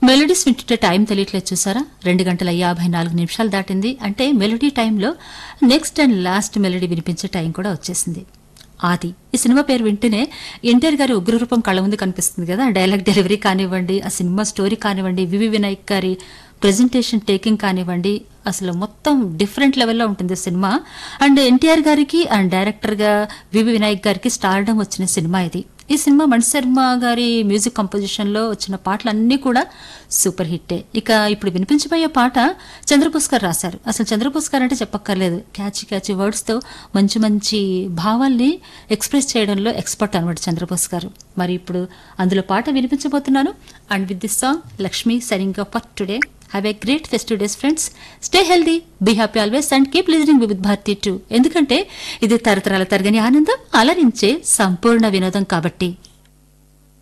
melodies వింటుంటే time తెలియట్లేదు చూసారా రెండు గంటల యాభై నాలుగు నిమిషాలు దాటింది అంటే మెలోడీ టైంలో నెక్స్ట్ అండ్ లాస్ట్ మెలోడీ వినిపించే టైం కూడా వచ్చేసింది ఆది ఈ సినిమా పేరు వింటేనే ఎన్టీఆర్ గారి ఉగ్రరూపం కళ్ళ ముందు కనిపిస్తుంది కదా డైలాగ్ డెలివరీ కానివ్వండి ఆ సినిమా స్టోరీ కానివ్వండి వివి వినాయక్ గారి ప్రెజెంటేషన్ టేకింగ్ కానివ్వండి అసలు మొత్తం డిఫరెంట్ లెవెల్లో ఉంటుంది సినిమా అండ్ ఎన్టీఆర్ గారికి అండ్ డైరెక్టర్గా వివి వినాయక్ గారికి స్టార్డమ్ వచ్చిన సినిమా ఇది ఈ సినిమా మణిశర్మ గారి మ్యూజిక్ కంపోజిషన్లో వచ్చిన పాటలన్నీ కూడా సూపర్ హిట్టే ఇక ఇప్పుడు వినిపించబోయే పాట చంద్రబోస్ గారు రాశారు అసలు చంద్రబోస్ గారు అంటే చెప్పక్కర్లేదు క్యాచీ క్యాచీ వర్డ్స్తో మంచి మంచి భావాల్ని ఎక్స్ప్రెస్ చేయడంలో ఎక్స్పర్ట్ అనమాట చంద్రబోస్ గారు మరి ఇప్పుడు అందులో పాట వినిపించబోతున్నాను and with this song Lakshmi సరింగ్ for today have a great festive days friends stay healthy be happy always and keep listening with Bharati too ఎందుకంటే ఇది తరతరాల తరగని ఆనందం అలరించే సంపూర్ణ వినోదం కాబట్టి